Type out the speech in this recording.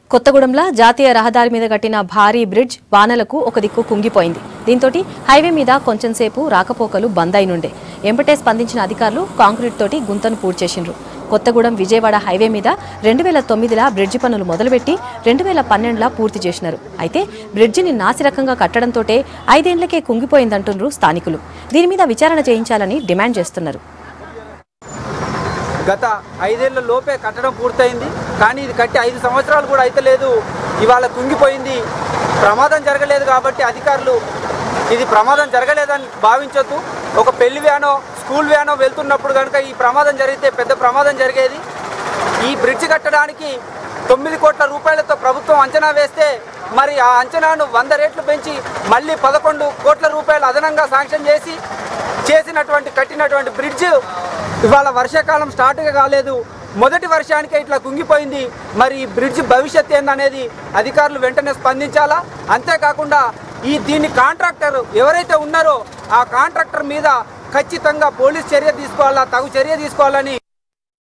కొత్తగూడెంలో జాతీయ రహదారి మీద కట్టిన భారీ బ్రిడ్జ్ వానలకు ఒక దిక్కు కుంగిపోయింది దీంతో హైవే మీద కొంచెంసేపు రాకపోకలు బంద్ అయినుండే ఎంబటే స్పందించిన అధికారులు కాంక్రీట్ తోటి గుంతను పూడ్చేసిండ్రు కొత్తగూడెం విజయవాడ హైవే మీద రెండు వేల తొమ్మిదిలా బ్రిడ్జి పనులు మొదలుపెట్టి రెండు వేల పన్నెండులా పూర్తి చేసినారు అయితే బ్రిడ్జిని నాసిరకంగా కట్టడంతోటే ఐదేండ్లకే కుంగిపోయిందంటున్నారు స్థానికులు దీని మీద విచారణ చేయించాలని డిమాండ్ చేస్తున్నారు గత ఐదేళ్ల లోపే కట్టడం పూర్తయింది కానీ ఇది కట్టి ఐదు సంవత్సరాలు కూడా అయితే లేదు ఇవాళ కుంగిపోయింది ప్రమాదం జరగలేదు కాబట్టి అధికారులు ఇది ప్రమాదం జరగలేదని భావించొద్దు ఒక పెళ్లి వ్యానో స్కూల్ వ్యానో వెళ్తున్నప్పుడు కనుక ఈ ప్రమాదం జరిగితే పెద్ద ప్రమాదం జరిగేది ఈ బ్రిడ్జ్ కట్టడానికి తొమ్మిది కోట్ల రూపాయలతో ప్రభుత్వం అంచనా వేస్తే మరి ఆ అంచనాను వంద రేట్లు పెంచి మళ్ళీ పదకొండు కోట్ల రూపాయలు అదనంగా శాంక్షన్ చేసి చేసినటువంటి కట్టినటువంటి బ్రిడ్జ్ ఇవాళ వర్షాకాలం స్టార్ట్గా కాలేదు మొదటి వర్షానికే ఇట్లా కుంగిపోయింది మరి ఈ బ్రిడ్జ్ భవిష్యత్ ఏందనేది అధికారులు వెంటనే స్పందించాలా అంతేకాకుండా ఈ దీన్ని కాంట్రాక్టర్ ఎవరైతే ఉన్నారో ఆ కాంట్రాక్టర్ మీద ఖచ్చితంగా పోలీస్ చర్య తీసుకోవాలా తగు చర్య తీసుకోవాలని